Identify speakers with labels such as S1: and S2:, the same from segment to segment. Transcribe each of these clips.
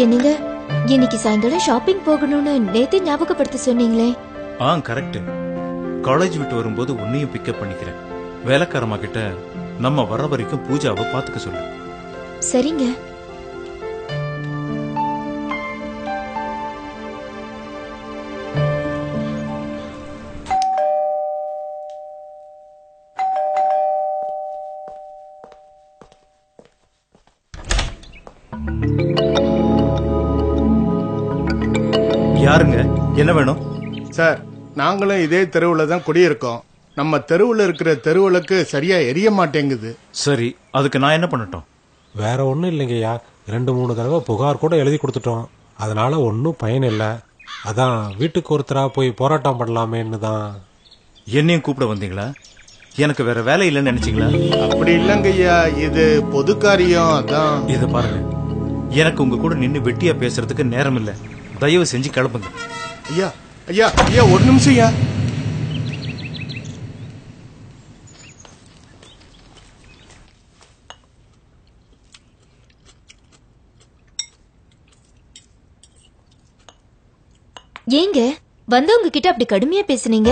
S1: என்னங்க இன்னைக்கு சாயங்காலம் ஷாப்பிங் போகணும்னு நேத்தே ஞாபகப்படுத்த சொன்னீங்களே
S2: ஆ கரெக்ட் காலேஜ் விட்டு வரும்போது உன்னையும் பிக்கப் பண்ணிக்கிறேன் வேலைக்காரமா கிட்ட நம்ம வர வரைக்கும் பூஜாவை பாத்துக்க சொல்லு
S1: சரிங்க
S2: யாருங்க என்ன வேணும்
S3: சார் நாங்களும் இதே தெருவில் தான் குடியிருக்கோம் நம்ம தெருவில் இருக்கிற தெருவிளக்கு சரியா எரிய மாட்டேங்குது
S2: சரி அதுக்கு நான் என்ன பண்ணட்டும்
S4: வேற ஒன்றும் இல்லைங்கய்யா ரெண்டு மூணு தடவை புகார் கூட எழுதி கொடுத்துட்டோம் அதனால ஒன்றும் பயன் இல்லை அதான் வீட்டுக்கு ஒருத்தரா போய் போராட்டம் பண்ணலாமேன்னு தான்
S2: என்னையும் கூப்பிட வந்தீங்களா எனக்கு வேற வேலை இல்லைன்னு நினைச்சீங்களா
S3: அப்படி இல்லைங்க ஐயா இது பொது காரியம் அதான்
S2: இத பாருங்க எனக்கு உங்க கூட நின்னு வெட்டியா பேசுறதுக்கு நேரம் இல்ல தயவு செஞ்சு கிளம்புங்க
S3: ஐயா ஐயா ஐயா ஒரு நிமிஷம் ஐயா
S1: ஏங்க வந்தவங்க கிட்ட அப்படி கடுமையா பேசுனீங்க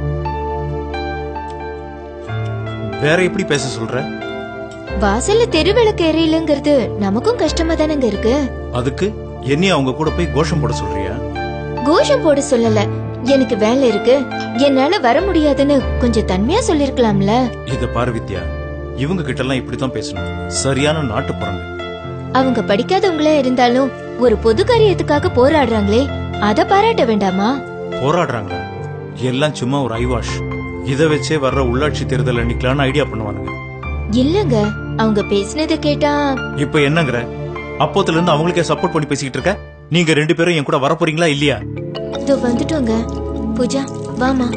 S2: வேற எப்படி பேச சொல்ற
S1: வாசல்ல தெருவிளக்கு எரியலங்கிறது நமக்கும் கஷ்டமா தானங்க இருக்கு
S2: அதுக்கு என்னையும் அவங்க கூட போய் கோஷம் போட சொல்றியா
S1: கோஷம் போட சொல்லல எனக்கு வேலை இருக்கு என்னால வர முடியாதுன்னு கொஞ்சம் தன்மையா சொல்லிருக்கலாம்ல
S2: இத பாரு வித்யா இவங்க கிட்ட எல்லாம் இப்படித்தான் பேசணும் சரியான நாட்டு போறாங்க
S1: அவங்க படிக்காதவங்களா இருந்தாலும் ஒரு பொது காரியத்துக்காக போராடுறாங்களே அத பாராட்ட வேண்டாமா
S2: போராடுறாங்களா எல்லாம் சும்மா ஒரு ஐவாஷ் இத வச்சே வர்ற உள்ளாட்சி தேர்தல் நிக்கலாம்னு ஐடியா பண்ணுவானுங்க
S1: இல்லங்க அவங்க பேசினதை கேட்டா
S2: இப்ப என்னங்கிற அப்போத்துல இருந்து அவங்களுக்கே சப்போர்ட் பண்ணி பேசிக்கிட்டு இருக்க நீங்க ரெண்டு பேரும் என் கூட வர போறீங்களா இல்லையா
S1: இதோ வந்துட்டோங்க பூஜா வாமா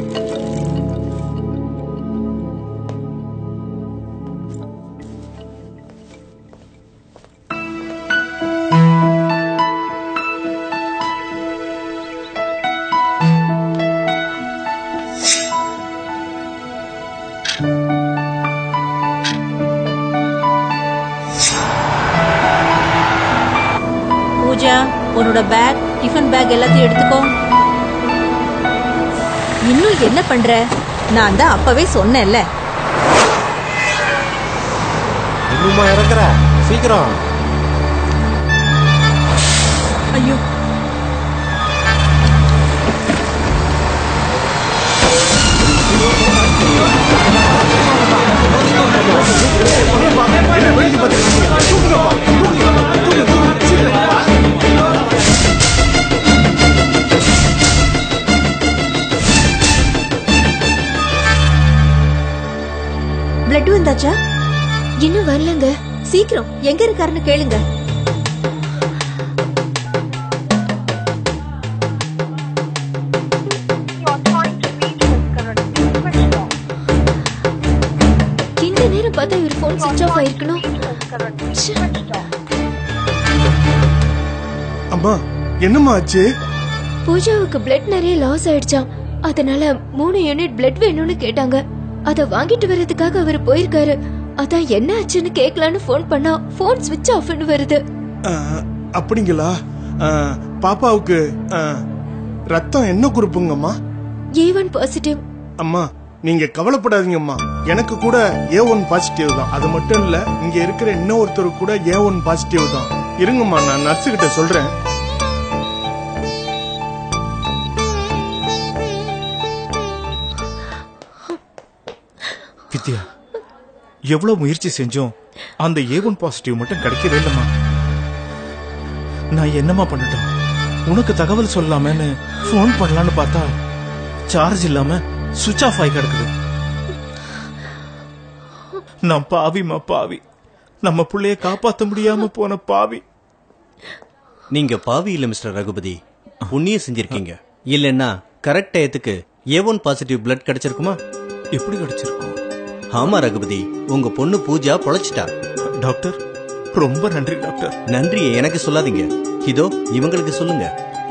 S5: பூஜா உன்னோட பேக் டிஃபன் பேக் எல்லாத்தையும் எடுத்துக்கோ இன்னும் என்ன பண்ற நான் தான் அப்பவே சொன்னேன்ல
S4: இன்னுமா இறக்குற சீக்கிரம்
S5: ஐயோ பிளட் வந்தாச்சா
S1: இன்னும் வரலங்க
S5: சீக்கிரம் எங்க இருக்காருன்னு கேளுங்க
S1: இந்த நேரம் பார்த்தா இவர் போன் சுவிட்ச் ஆஃப் ஆயிருக்கணும் ச்சே.
S3: அம்மா என்னம்மா ஆச்சு
S1: பூஜாவுக்கு பிளட் நிறைய லாஸ் ஆயிடுச்சாம் அதனால மூணு யூனிட் பிளட் வேணும்னு கேட்டாங்க அத வாங்கிட்டு வர்றதுக்காக அவர் போயிருக்காரு அதான் என்ன ஆச்சுன்னு கேட்கலான்னு ஃபோன் பண்ணா போன் சுவிட்ச் ஆஃப்னு வருது
S3: ஆ, அப்படிங்களா ஆ, பாப்பாவுக்கு ஆ, ரத்தம் என்ன குரூப்புங்கம்மா
S1: ஏ ஒன் பாசிட்டிவ்
S3: அம்மா நீங்க கவலைப்படாதீங்கம்மா எனக்கு கூட ஏ ஒன் பாசிட்டிவ் தான் அது மட்டும் இல்ல இங்க இருக்கிற இன்னொருத்தருக்கு கூட ஏ ஒன் பாசிட்டிவ் தான் இருங்கம்மா நான் நர்ஸு கிட்ட சொல்றேன்
S2: வித்யா எவ்வளவு முயற்சி செஞ்சோம் அந்த ஏ ஒன் பாசிட்டிவ் மட்டும் கிடைக்கவே இல்லம்மா நான் என்னம்மா பண்ணட்டும் உனக்கு தகவல் சொல்லலாமேன்னு ஃபோன் பண்ணலான்னு பார்த்தா சார்ஜ் இல்லாம சுவிட்ச் ஆஃப் ஆகி கிடக்குது நான் பாவிமா பாவி நம்ம புள்ளைய காப்பாத்த முடியாம போன பாவி
S6: நீங்க பாவி இல்ல மிஸ்டர் ரகுபதி புண்ணியம் செஞ்சிருக்கீங்க இல்லைன்னா கரெக்ட் டயத்துக்கு ஏ ஒன் பாசிட்டிவ் பிளட் கிடைச்சிருக்குமா
S2: எப்படி கிடைச்சிருக்கும்
S6: ஆமா ரகுபதி உங்க பொண்ணு பூஜா பொழைச்சிட்டா
S2: டாக்டர் ரொம்ப நன்றி டாக்டர்
S6: நன்றி எனக்கு சொல்லாதீங்க இதோ இவங்களுக்கு சொல்லுங்க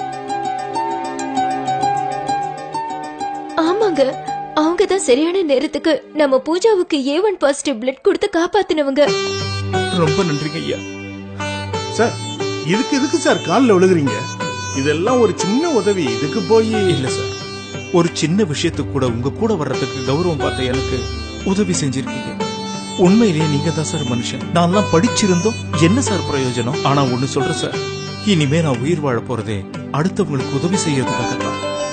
S1: ஆமாங்க அவங்க தான் சரியான நேரத்துக்கு நம்ம பூஜாவுக்கு ஏ ஒன் பாசிட்டிவ் பிளட் கொடுத்து காப்பாத்தினவங்க
S2: ரொம்ப நன்றிங்க ஐயா
S3: சார் இதுக்கு எதுக்கு சார் காலில் விழுகுறீங்க இதெல்லாம் ஒரு சின்ன உதவி இதுக்கு போய்
S2: இல்ல சார் ஒரு சின்ன விஷயத்துக்கு கூட உங்க கூட வர்றதுக்கு கௌரவம் பார்த்த எனக்கு உதவி செஞ்சிருக்கீங்க உண்மையிலேயே நீங்க தான் சார் மனுஷன் நான்லாம் படிச்சிருந்தோம் என்ன சார் பிரயோஜனம் ஆனா ஒண்ணு சொல்றேன் சார் இனிமே நான் உயிர் வாழ போறதே அடுத்தவங்களுக்கு உதவி செய்யறதுக்காக தான்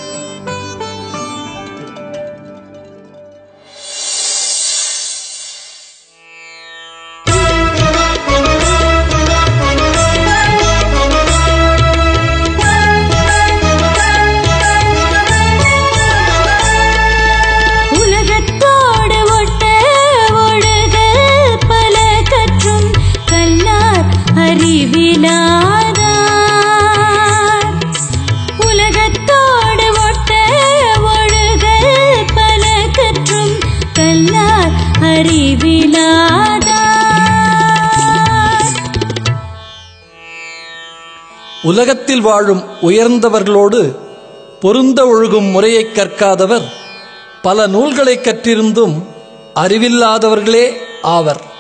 S7: உலகத்தோடு ஒட்ட ஒழுக பல கற்றும் கல்லார் அறிவிலாதார் உலகத்தோடு ஒட்ட ஒழுக பல கற்றும் கல்லார் அறிவிலாதார்
S8: உலகத்தில் வாழும் உயர்ந்தவர்களோடு பொருந்த ஒழுகும் முறையைக் கற்காதவர் பல நூல்களைக் கற்றிருந்தும் அறிவில்லாதவர்களே ஆவர்